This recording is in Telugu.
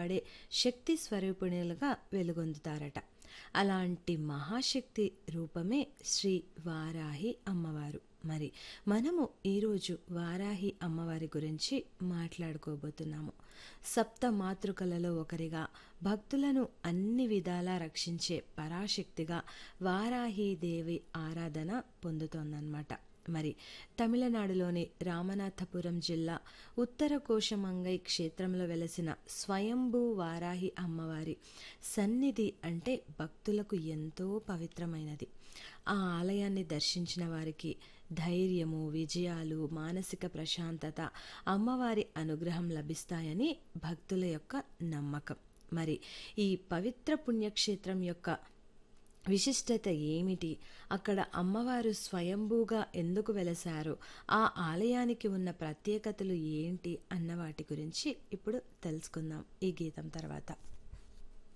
కాపాడే శక్తి స్వరూపిణులుగా వెలుగొందుతారట అలాంటి మహాశక్తి రూపమే శ్రీ వారాహి అమ్మవారు మరి మనము ఈరోజు వారాహి అమ్మవారి గురించి మాట్లాడుకోబోతున్నాము సప్త మాతృకలలో ఒకరిగా భక్తులను అన్ని విధాలా రక్షించే పరాశక్తిగా వారాహీదేవి ఆరాధన పొందుతోందన్నమాట మరి తమిళనాడులోని రామనాథపురం జిల్లా ఉత్తర కోశమంగై క్షేత్రంలో వెలసిన స్వయంభూ వారాహి అమ్మవారి సన్నిధి అంటే భక్తులకు ఎంతో పవిత్రమైనది ఆ ఆలయాన్ని దర్శించిన వారికి ధైర్యము విజయాలు మానసిక ప్రశాంతత అమ్మవారి అనుగ్రహం లభిస్తాయని భక్తుల యొక్క నమ్మకం మరి ఈ పవిత్ర పుణ్యక్షేత్రం యొక్క విశిష్టత ఏమిటి అక్కడ అమ్మవారు స్వయంభూగా ఎందుకు వెలసారు ఆ ఆలయానికి ఉన్న ప్రత్యేకతలు ఏంటి అన్న వాటి గురించి ఇప్పుడు తెలుసుకుందాం ఈ గీతం తర్వాత